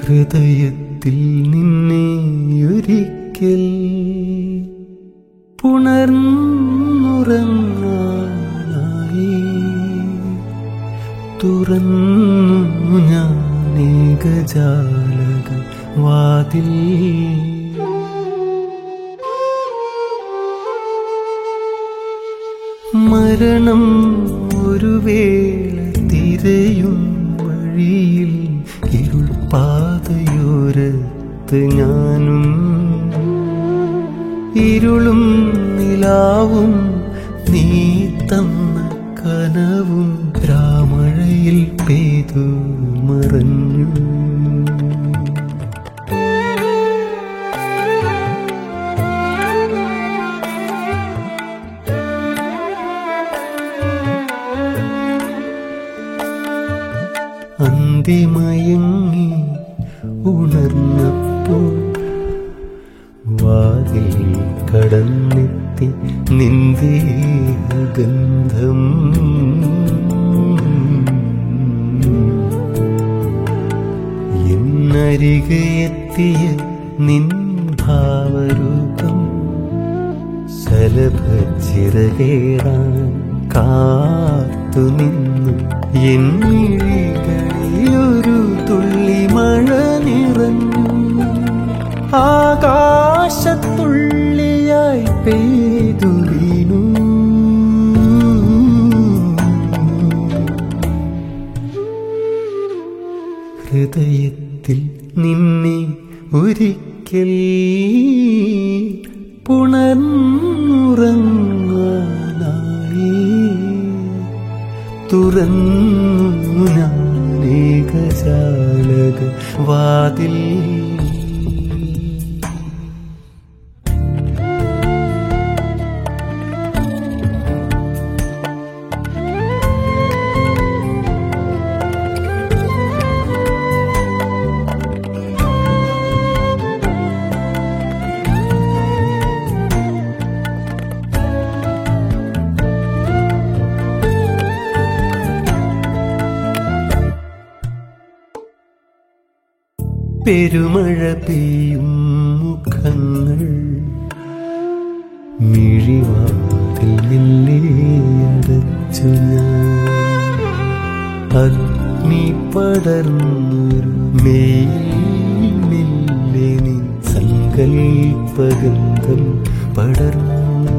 ഹൃദയത്തിൽ നിന്നെ ഒരിക്കൽ പുണർന്നുറങ്ങാനായി തുറന്നു ഞാൻ ഏകജാലക വാതിൽ മരണം ഒരു വേള തിരയും വഴിയിൽ ഇരുൾ പാതയോരത്ത് ഞാനും ഇരുളും നിലാവും നീ തന്ന കനവും രാമഴയിൽ പെയ്തു മറഞ്ഞു അന്തിമയങ്ങി ഉണർന്നപ്പോൾ വാതിൽ കടന്നെത്തി നിന്റെ ഗന്ധം എന്നരികെ എത്തിയ നിൻ ഭാവരൂപം ശലഭച്ചിറകേറാൻ കാത്തു നിന്നു എന്നിഴികളിലൊരു തുള്ളി മഴ നിറഞ്ഞു ആകാശത്തുള്ളിയായി പെയ്തു വീണു ഹൃദയത്തിൽ നിന്നെ ഒരിക്കൽ പുണർന്നുറങ്ങാനായി തുറന്നു ഞാനേകജാലക വാതിൽ പെരുമഴ പെയ്യും മുഖങ്ങൾ മിഴിവാതിൽ മെല്ലെ അടച്ചു ഞാൻ അഗ്നി പടർന്നൊരു മെയിൽ മെല്ലെ നീ സങ്കൽപ്പഗന്ധം പടർന്നു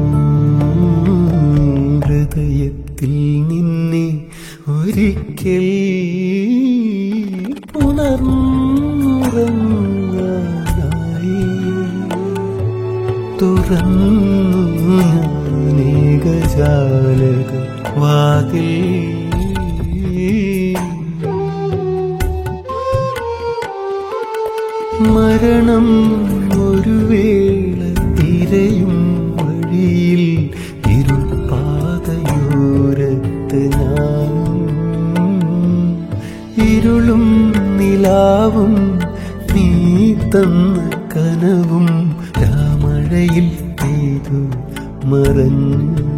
ഹൃദയത്തിൽ നിന്നെ ഒരിക്കൽ പുണർന്നുറങ്ങാനായി തുറന്നു ഞാനേകജാലക വാതിൽ മരണം ഒരു വേള തിരയും വഴിയിൽ ഇരുൾ പാതയോരത്ത് ഞാനും ഇരുളും നിലാവും നീ തന്ന കനവും രാമഴയിൽ പെയ്തു മറഞ്ഞു